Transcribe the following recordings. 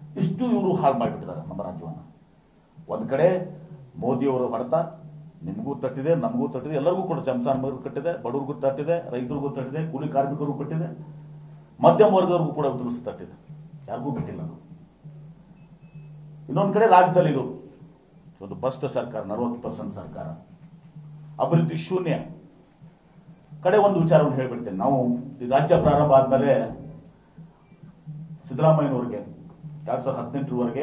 ಇಷ್ಟು ಇವರು ಹಾಳು ಮಾಡಿಬಿಟ್ಟಿದ್ದಾರೆ ನಮ್ಮ ರಾಜ್ಯವನ್ನು ಒಂದ್ ಕಡೆ ಮೋದಿಯವರು ಹೊಡೆತ ನಿಮಗೂ ತಟ್ಟಿದೆ ನಮಗೂ ತಟ್ಟಿದೆ ಎಲ್ಲರಿಗೂ ಕೂಡ ಚಮಸಾನ್ಮರಿಗೂ ಕಟ್ಟಿದೆ ಬಡವ್ರಿಗೂ ತಟ್ಟಿದೆ ರೈತರಿಗೂ ತಟ್ಟಿದೆ ಕೂಲಿ ಕಾರ್ಮಿಕರಿಗೂ ಕಟ್ಟಿದೆ ಮಧ್ಯಮ ವರ್ಗದವ್ರಿಗೂ ಕೂಡ ಉದುರಿಸಿ ತಟ್ಟಿದೆ ಯಾರಿಗೂ ಬಿಟ್ಟಿಲ್ಲ ಅದು. ಇನ್ನೊಂದು ಕಡೆ ರಾಜ್ಯದಲ್ಲಿ ಇದು ಒಂದು ಭ್ರಷ್ಟ ಸರ್ಕಾರ ನಲವತ್ತು ಪರ್ಸೆಂಟ್ ಸರ್ಕಾರ ಅಭಿವೃದ್ಧಿ ಶೂನ್ಯ ಕಡೆ ಒಂದು ವಿಚಾರವನ್ನು ಹೇಳ್ಬಿಡ್ತೇನೆ ನಾವು ಈ ರಾಜ್ಯ ಪ್ರಾರಂಭ ಆದ್ಮೇಲೆ ಸಿದ್ದರಾಮಯ್ಯನವರಿಗೆ ಎರಡ್ ಸಾವಿರದ ಹದಿನೆಂಟರವರೆಗೆ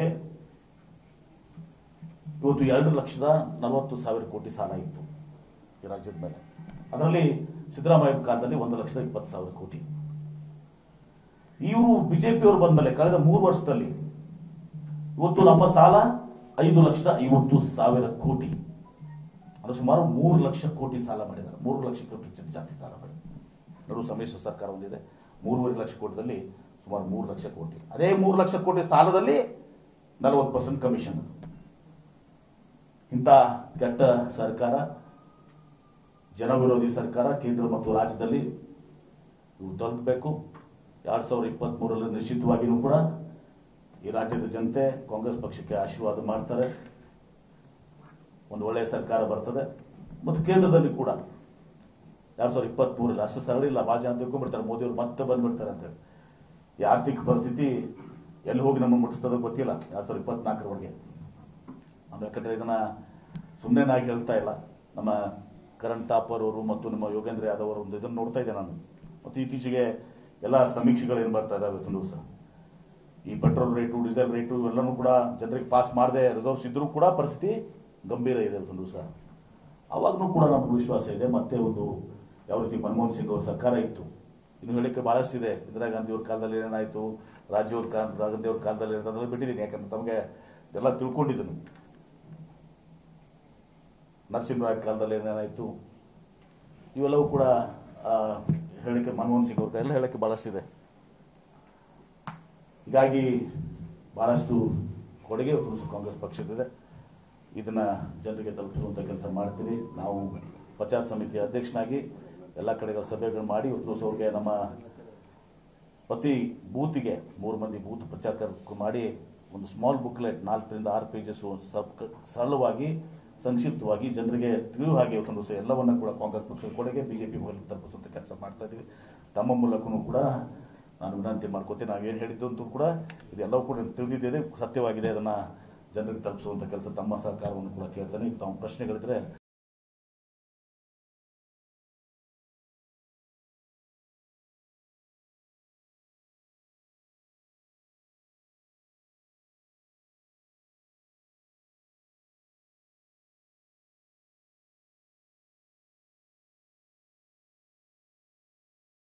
ಇವತ್ತು ಎರಡು ಲಕ್ಷದ ನಲವತ್ತು ಸಾವಿರ ಕೋಟಿ ಸಾಲ ಇತ್ತು ಈ ರಾಜ್ಯದ ಮೇಲೆ ಅದರಲ್ಲಿ ಸಿದ್ದರಾಮಯ್ಯ ಕಾಲದಲ್ಲಿ ಒಂದು ಲಕ್ಷದ ಇಪ್ಪತ್ತು ಸಾವಿರ ಕೋಟಿ ಇವರು ಬಿಜೆಪಿಯವರು ಬಂದಮೇಲೆ ಕಳೆದ ಮೂರು ವರ್ಷದಲ್ಲಿ ಇವತ್ತು ನಮ್ಮ ಸಾಲ ಐದು ಲಕ್ಷದ ಐವತ್ತು ಸಾವಿರ ಕೋಟಿ ಅದು ಸುಮಾರು ಮೂರು ಲಕ್ಷ ಕೋಟಿ ಸಾಲ ಮಾಡಿದ್ದಾರೆ ಮೂರು ಲಕ್ಷ ಕೋಟಿ ಜಾಸ್ತಿ ಸಾಲ ಮಾಡಿದ್ದಾರೆ ನಡು ಸಮ್ಮಿಶ್ರ ಸರ್ಕಾರ ಹೊಂದಿದೆ ಮೂರುವರೆ ಲಕ್ಷ ಕೋಟಿದಲ್ಲಿ ಸುಮಾರು ಮೂರು ಲಕ್ಷ ಕೋಟಿ ಅದೇ ಮೂರು ಲಕ್ಷ ಕೋಟಿ ಸಾಲದಲ್ಲಿ ನಲವತ್ತು ಪರ್ಸೆಂಟ್ ಕಮಿಷನ್ ಇಂಥ ಕೆಟ್ಟ ಸರ್ಕಾರ ಜನವಿರೋಧಿ ಸರ್ಕಾರ ಕೇಂದ್ರ ಮತ್ತು ರಾಜ್ಯದಲ್ಲಿ ಇವು ತೊಲಗಬೇಕು ಎರಡ್ ಸಾವಿರದ ಇಪ್ಪತ್ತ್ ಮೂರರಲ್ಲಿ ನಿಶ್ಚಿತವಾಗಿಯೂ ಕೂಡ ಈ ರಾಜ್ಯದ ಜನತೆ ಕಾಂಗ್ರೆಸ್ ಪಕ್ಷಕ್ಕೆ ಆಶೀರ್ವಾದ ಮಾಡ್ತಾರೆ ಒಂದು ಒಳ್ಳೆಯ ಸರ್ಕಾರ ಬರ್ತದೆ ಮತ್ತು ಕೇಂದ್ರದಲ್ಲಿ ಕೂಡ ಎರಡ್ ಸಾವಿರದ ಇಪ್ಪತ್ತ್ ಮೂರಲ್ಲಿ ಅಷ್ಟು ಸರಳ ಇಲ್ಲ ಭಾಳ ಜನ ತಿಳ್ಕೊಂಡ್ಬಿಡ್ತಾರೆ ಮೋದಿಯವರು ಮತ್ತೆ ಬಂದ್ಬಿಡ್ತಾರೆ ಅಂತೇಳಿ ಈ ಆರ್ಥಿಕ ಪರಿಸ್ಥಿತಿ ಎಲ್ಲಿ ಹೋಗಿ ನಮಗೆ ಮುಟ್ಟಿಸ್ತದೋ ಗೊತ್ತಿಲ್ಲ ಎರಡ್ ಸಾವಿರದ ಇಪ್ಪತ್ನಾಲ್ಕರವರೆಗೆ ನಾವು ಯಾಕಂದ್ರೆ ಇದನ್ನ ಸುಮ್ಮನೆ ಹೇಳ್ತಾ ಇಲ್ಲ ನಮ್ಮ ಕರಣ್ ತಾಪರ್ ಅವರು ಮತ್ತು ನಮ್ಮ ಯೋಗೇಂದ್ರ ಯಾದವ್ ಅವರು ಒಂದು ಇದನ್ನು ನೋಡ್ತಾ ಇದ್ದೆ ನಾನು ಮತ್ತು ಇತ್ತೀಚೆಗೆ ಎಲ್ಲ ಸಮೀಕ್ಷೆಗಳು ಏನು ಬರ್ತಾ ಇದಾವೆ ಇವತ್ತು ದಿವಸ ಈ ಪೆಟ್ರೋಲ್ ರೇಟು ಡೀಸೆಲ್ ರೇಟು ಇವೆಲ್ಲನೂ ಕೂಡ ಜನರಿಗೆ ಪಾಸ್ ಮಾಡದೆ ರಿಸರ್ವ್ಸ್ ಇದ್ರೂ ಕೂಡ ಪರಿಸ್ಥಿತಿ ಗಂಭೀರ ಇದೆ ಇವತ್ತು ದಿವಸ ಅವಾಗನೂ ಕೂಡ ನಮ್ಗೆ ವಿಶ್ವಾಸ ಇದೆ ಮತ್ತೆ ಒಂದು ಯಾವ ರೀತಿ ಮನಮೋಹನ್ ಸಿಂಗ್ ಅವ್ರ ಸರ್ಕಾರ ಇತ್ತು ಇನ್ನು ಹೇಳಿಕೆ ಬಹಳಷ್ಟಿದೆ ಇಂದಿರಾ ಗಾಂಧಿ ಅವ್ರ ಕಾಲದಲ್ಲಿ ಏನಾಯ್ತು ರಾಜೀವ್ ಅವ್ರ ಕಾಲ ಗಾಂಧಿ ಅವ್ರ ಕಾಲದಲ್ಲಿ ಏನಾದ್ರು ಬಿಟ್ಟಿದ್ದೀನಿ ಯಾಕಂದ್ರೆ ತಮಗೆ ಎಲ್ಲ ತಿಳ್ಕೊಂಡಿದ್ದೀನಿ ನರಸಿಂಹರಾವ್ ಕಾಲದಲ್ಲಿ ಏನೇನಾಯ್ತು ಇವೆಲ್ಲವೂ ಕೂಡ ಆ, ಹೇಳಿಕೆ ಮನಮೋಹನ್ ಸಿಂಗ್ ಅವ್ರ ಎಲ್ಲ ಹೇಳಕ್ಕೆ ಬಹಳಷ್ಟಿದೆ ಹೀಗಾಗಿ ಬಹಳಷ್ಟು ಕೊಡುಗೆ ಇವತ್ತು ಕಾಂಗ್ರೆಸ್ ಪಕ್ಷದಿದೆ ಇದನ್ನ ಜನರಿಗೆ ತಲುಪಿಸುವಂತ ಕೆಲಸ ಮಾಡ್ತೀವಿ ನಾವು ಪ್ರಚಾರ ಸಮಿತಿಯ ಅಧ್ಯಕ್ಷನಾಗಿ ಎಲ್ಲ ಕಡೆಗಳ ಸಭೆಗಳು ಮಾಡಿ ಇವತ್ತು ದಿವಸ ಅವ್ರಿಗೆ ನಮ್ಮ ಪ್ರತಿ ಬೂತಿಗೆ ಮೂರು ಮಂದಿ ಬೂತ್ ಪ್ರಚಾರಕರು ಮಾಡಿ ಒಂದು ಸ್ಮಾಲ್ ಬುಕ್ಲೆಟ್ ನಾಲ್ಕರಿಂದ ಆರು ಪೇಜಸ್ ಸರಳವಾಗಿ ಸಂಕ್ಷಿಪ್ತವಾಗಿ ಜನರಿಗೆ ತಿಳಿಯುವ ಹಾಗೆ ಇವತ್ತೊಂದು ದಿವಸ ಎಲ್ಲವನ್ನ ಕೂಡ ಕಾಂಗ್ರೆಸ್ ಪಕ್ಷದ ಕೊಡುಗೆ ಬಿಜೆಪಿ ಮೂಲಕ ತಲುಪಿಸುವಂತ ಕೆಲಸ ಮಾಡ್ತಾ ಇದ್ದೀವಿ ತಮ್ಮ ಮೂಲಕನೂ ಕೂಡ ನಾನು ವಿನಂತಿ ಮಾಡ್ಕೋತೀನಿ ನಾವೇನು ಹೇಳಿದ್ದು ಕೂಡ ಇದೆಲ್ಲವೂ ಕೂಡ ತಿಳಿದಿದ್ದೇನೆ ಸತ್ಯವಾಗಿದೆ ಅದನ್ನ ಜನರಿಗೆ ತಲುಪಿಸುವಂತ ಕೆಲಸ ತಮ್ಮ ಸಹಕಾರವನ್ನು ಕೂಡ ಕೇಳ್ತಾನೆ ತಾವು ಪ್ರಶ್ನೆಗಳಿದ್ರೆ